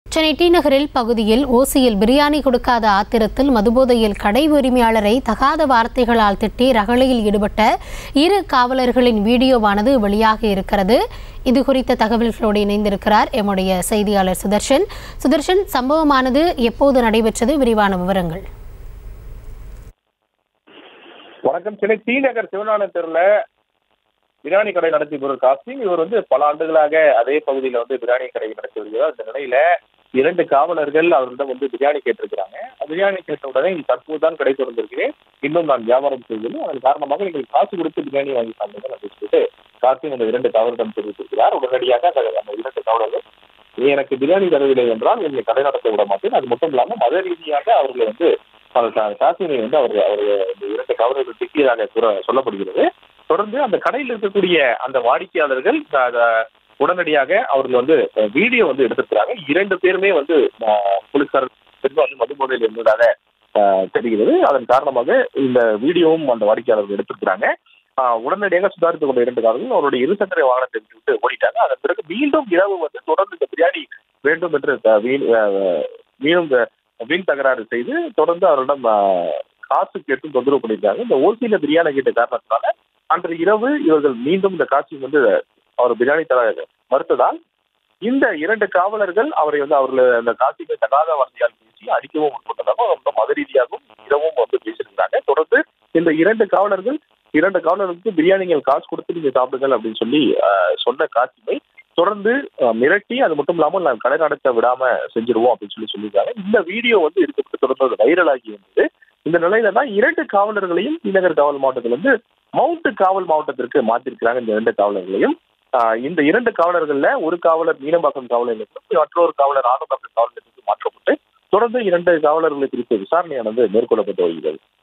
Chennai D நகரில் பகுதியில் ஓசியில் பிரியாணி கொடுக்காத ஆத்திரத்தில் மதுபோதையில் கடை உரிமையாளரை தகாத வார்த்தைகளால் திட்டி ரகளையில் ஈடுபட்ட இரு காவலர்களின் வீடியோவானது வெளியாக இருக்கிறது இது குறித்த தகவல்களோடு இணைந்திருக்கிறார் எம்முடைய செய்தியாளர் சுதர்ஷன் சுதர்ஷன் சம்பவமானது எப்போது நடைபெற்றது விரிவான விவரங்கள் வணக்கம் சென்னை டி நகர் சிவஞான தெருல பிரியாணி கடை நடத்தி வருகிற காசிம் இவர் வந்து பல ஆண்டுகளாக அதே பகுதியில வந்து பிரியாணி கடை நடத்தி வருகிறார் அந்த நிலையில இரண்டு காவலர்கள் அவர்களிடம் வந்து பிரியாணி கேட்டிருக்கிறாங்க பிரியாணி கேட்ட உடனே தற்போது தான் கடை திறந்திருக்கிறேன் இன்னும் நான் வியாபாரம் செய்வது அதன் காரணமாக நீங்கள் காசு கொடுத்து பிரியாணி வாங்கி சாப்பிடுங்கள் அப்படின்னு சொல்லிட்டு காசிம் அந்த இரண்டு காவலரிடம் தெரிவித்திருக்கிறார் உடனடியாக அந்த அந்த இரண்டு காவலர்கள் நீ எனக்கு பிரியாணி தரவில்லை என்றால் என்னை கடை நடத்த விட மாட்டேன் அது மட்டும் இல்லாமல் மத ரீதியாக அவர்களை வந்து அவர் கா- காசிமை வந்து அவர் அவர் இந்த இரண்டு காவலர்கள் திட்டியதாக கூற- சொல்லப்படுகிறது தொடர்ந்து அந்த கடையில் இருக்கக்கூடிய அந்த வாடிக்கையாளர்கள் த- த- உடனடியாக அவர்கள் வந்து அஹ், வீடியோ வந்து எடுத்திருக்கிறாங்க இரண்டு பேருமே வந்து அஹ், போலீசார் பெரும்பாலும் வந்து மது போதையில் இருந்ததாக அஹ், தெரிகிறது அதன் காரணமாக இந்த வீடியோவும் அந்த வாடிக்கையாளர்கள் எடுத்திருக்கிறாங்க அஹ், உடனடியாக சுதாரித்துக் கொண்ட இரண்டு காரணங்கள் அவருடைய இருசக்கர வாகனத்தை விட்டு ஓடிட்டாங்க அதன் பிறகு மீண்டும் இரவு வந்து தொடர்ந்து இந்த பிரியாணி வேண்டும் என்று த- வீண் அஹ், மீண்டும் இந்த வீண் தகராறு செய்து தொடர்ந்து அவரிடம் அஹ், காசு கேட்டும் தொந்தரவு பண்ணியிருக்காங்க இந்த ஓசியில பிரியாணி கேட்ட காரணத்தினால அன்று இரவு இவர்கள் மீண்டும் இந்த காட்சி வந்து அவர் பிரியாணி தர மறுத்ததால் இந்த இரண்டு காவலர்கள் அவரை வந்து அவர்கள் அந்த காட்சிக்கு தகாத வார்த்தையால் பேசி அடிக்கவும் முற்பட்டதாகவும் ரொம்ப மத ரீதியாகவும் இரவும் வந்து பேசியிருந்தாங்க தொடர்ந்து இந்த இரண்டு காவலர்கள் இரண்டு காவலர்களுக்கு பிரியாணிகள் காசு கொடுத்து நீங்க சாப்பிடுங்கள் அப்படின்னு சொல்லி அஹ், சொன்ன காட்சிமை தொடர்ந்து அஹ், மிரட்டி அது மட்டும் இல்லாமல் நான் கடை நடத்த விடாம செஞ்சிருவோம் அப்படின்னு சொல்லி சொல்லியிருக்காங்க இந்த வீடியோ வந்து இருக்கப்பட்டு தொடர்ந்து அது வைரலாகி இருந்தது இந்த நிலையில தான் இரண்டு காவலர்களையும் ஸ்ரீநகர் காவல் மாவட்டத்தில் வந்து மவுண்ட் காவல் மாவட்டத்திற்கு மாத்திருக்கிறாங்க இந்த இரண்டு காவலர்களையும் ஆஹ் இந்த இரண்டு காவலர்கள்ல ஒரு காவலர் மீனம்பாக்கம் காவல் நிலையத்திலும் மற்றொரு காவலர் ஆனம்பாக்கம் காவல் நிலையத்திற்கு மாற்றப்பட்டு தொடர்ந்து இரண்டு காவலர்களை குறித்த விசாரணையானது மேற்கொள்ளப்பட்டு வருகிறது